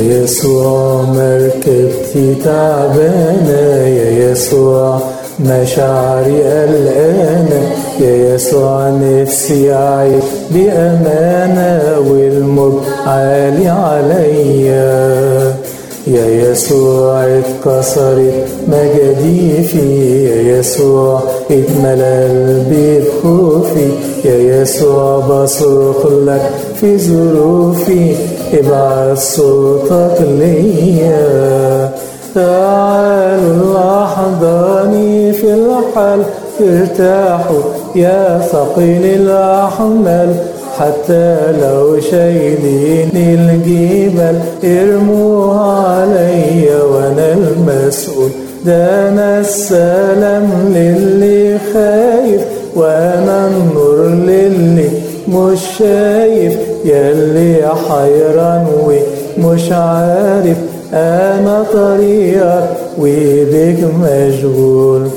يا يسوع مركبتي تعبانة يا يسوع مشاعري قلقانة يا يسوع نفسي أعيش بأمانة والموج عالي عليا يا يسوع اتكسرت مجاديفي يا يسوع اتملى قلبي بخوفي يا يسوع بصرخ لك في ظروفي ابعت صوتك ليا تعالوا لحضاني في الحال ارتاحوا يا ثقيل الأحمال حتى لو شايلين الجبال ارموها عليا وانا المسؤول ده انا السلام للي خايف وانا النور للي مش شايف ياللي حيران ومش عارف انا طريقك وبك مشغول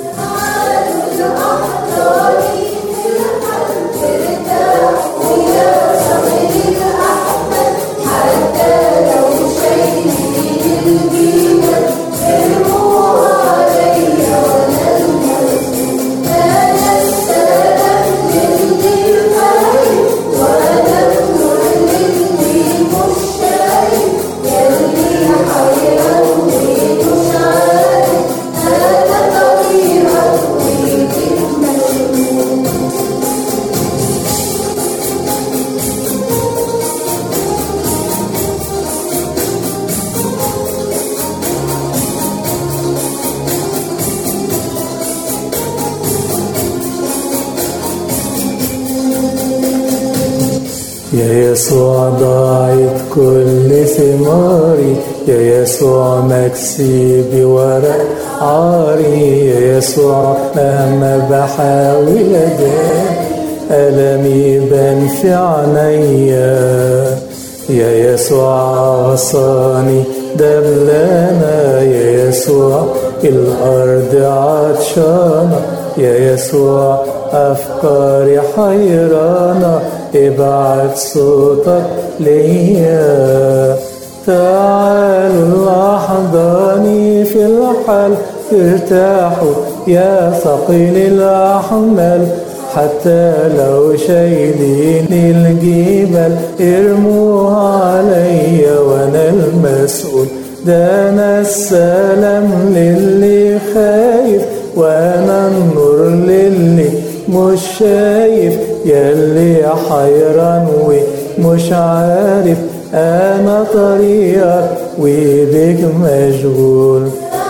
يا يسوع ضاعت كل ثماري يا يسوع مكسي بورق عاري يا يسوع مهما بحاول ادان ألمي بان في عينيا يا يسوع عصاني دبلانة يا يسوع الأرض عطشانة يا يسوع أفكاري حيرانة ابعت صوتك ليا تعالوا لحضاني في الحال ارتاحوا يا ثقيل الأحمال حتى لو شايلين الجبال ارموها عليا وانا المسؤول ده انا السلام للي خايف وانا النور للي مش شايف ياللي حيران ومش عارف انا طريقك وبك مشغول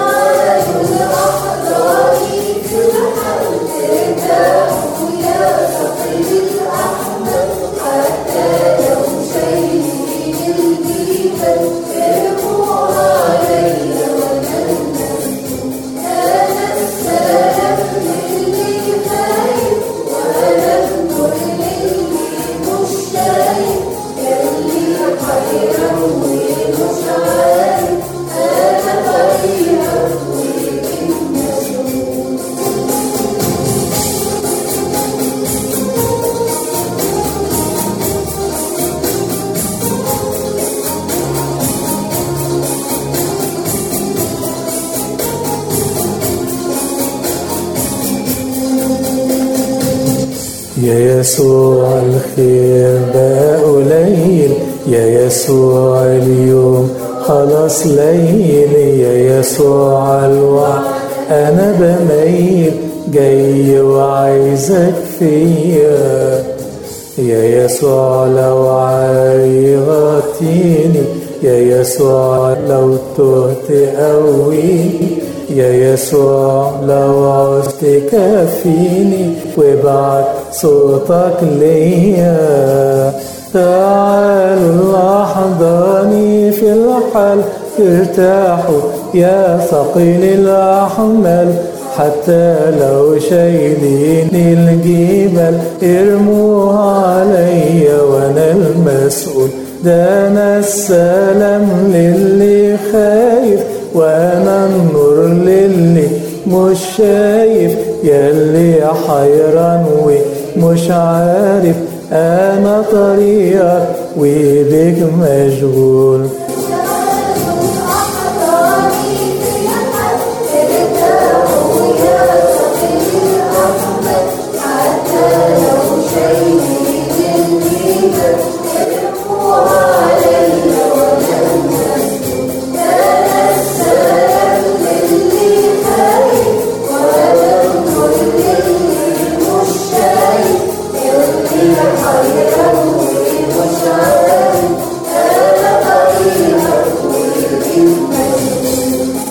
يا يسوع الخير بقى قليل يا يسوع اليوم خلاص ليل يا يسوع الوعد انا بميل جاي وعايزك فيا يا يسوع لو عاري غطيني يا يسوع لو تهت قويني يا يسوع لو عوزت كفيني وابعت صوتك ليا تعالوا لحضاني في الحال ارتاحوا يا ثقيل الأحمال حتى لو شايلين الجبال ارموها عليا وانا المسؤول ده انا السلام للي خايف وانا النور للي مش شايف ياللي حيران ومش عارف انا طريقك وبك مشغول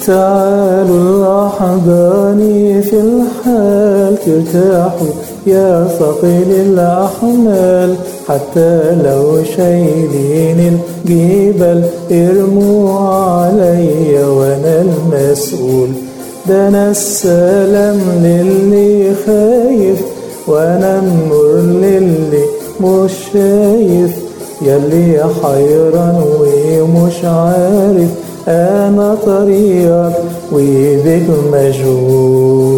تعالوا الأحضاني في الحال ترتاحوا يا ثقيل الأحمال حتى لو شايلين الجبل ارموا علي وانا المسؤول ده انا السلام للي خايف وانا النور للي مش شايف يلي حيران ومش عارف انا طريقك وبك مشغول